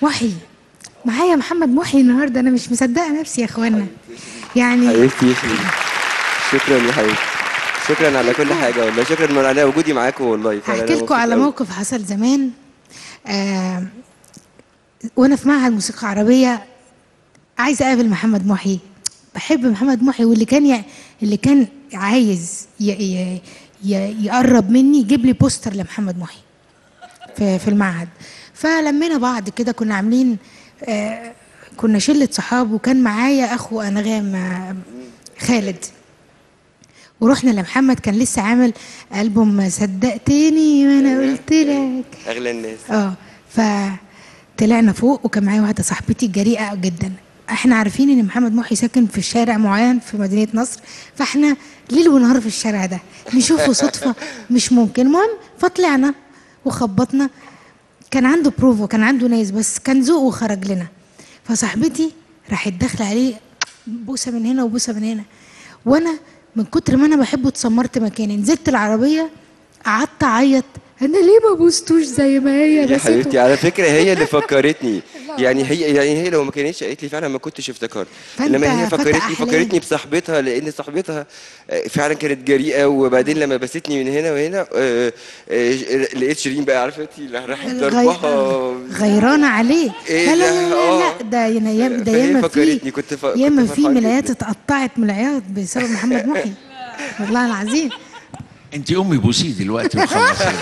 محي معايا محمد محي النهارده انا مش مصدقه نفسي يا اخوانا يعني حبيبتي يخليك شكرا يا حبيبتي شكرا على كل حاجه والله شكرا على وجودي معاكم والله فعلا هحكي أنا لكم على مبسوط أوي. موقف حصل زمان آه وانا في معهد موسيقى عربيه عايزه اقابل محمد محي بحب محمد محي واللي كان ي... اللي كان عايز ي... ي... ي... يقرب مني يجيب لي بوستر لمحمد محي في في المعهد فلمينا بعض كده كنا عاملين آه كنا شله صحاب وكان معايا اخو انغام آه، خالد ورحنا لمحمد كان لسه عامل البوم ما صدقتني وانا قلت لك اغلى الناس اه فطلعنا فوق وكان معايا واحده صاحبتي جريئه جدا احنا عارفين ان محمد محي ساكن في شارع معين في مدينه نصر فاحنا ليل ونهار في الشارع ده نشوفه صدفه مش ممكن المهم فطلعنا وخبطنا كان عنده بروفو كان عنده ناس بس كان ذوق وخرج لنا فصاحبتي راحت داخله عليه بوسه من هنا وبوسه من هنا وانا من كتر ما انا بحبه اتسمرت مكاني نزلت العربيه قعدت اعيط انا ليه ما بوستوش زي ما هي يا بسيته؟ حبيبتي على فكره هي اللي فكرتني يعني هي يعني هي لو ما كانتش قالت لي فعلا ما كنتش افتكرت فأنت انما هي فتى فكرتني أحلام. فكرتني بصاحبتها لان صاحبتها آه، فعلا كانت جريئه وبعدين لما بستني من هنا وهنا آه، آه، لقيت شيرين بقى عارفه انت اللي راحت غي- ضربها غيرانه عليه إيه لا لا ده؟ لا لا, لا آه. ده ياما ياما ده فهي ياما في فكرتني، كنت ف- كنت ياما في فرحان ملايات جداً. اتقطعت من العياط بسبب محمد محي والله العظيم انت امي بوسيه دلوقتي وخلصي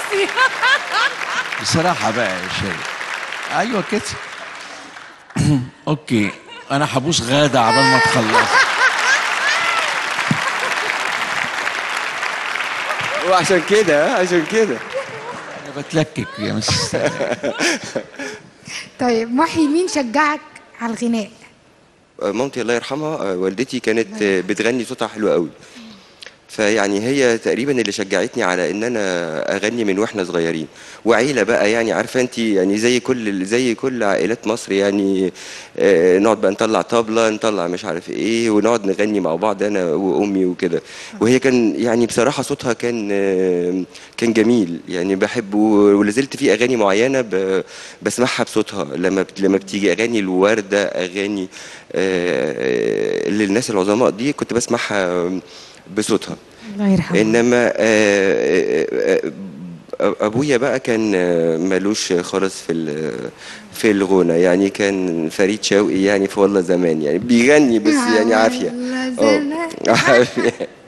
بصراحه بقى يا شيخ ايوه كده اوكي انا هبوس غاده عبال ما تخلص وعشان كده عشان كده انا بتلكك يا مس طيب محي مين شجعك على الغناء مامتي الله يرحمها آه، والدتي كانت آه، بتغني صوتها حلو قوي فيعني هي تقريبا اللي شجعتني على ان انا اغني من واحنا صغيرين وعيله بقى يعني عارفه انت يعني زي كل زي كل عائلات مصر يعني آه، نقعد بقى نطلع طبله نطلع مش عارف ايه ونقعد نغني مع بعض انا وامي وكده وهي كان يعني بصراحه صوتها كان آه، كان جميل يعني بحبه ولازلت في اغاني معينه ب- بسمعها بصوتها لما بت- لما بتيجي اغاني الورده اغاني آه، للناس العظماء دي كنت بسمعها بصوتها الله يرحمه انما آه، آه، آه، ابويا بقى كان آه، ملوش خالص في ال- في الغنى يعني كان فريد شوقي يعني في والله زمان يعني بيغني بس يعني عافيه والله اه زمان. عافيه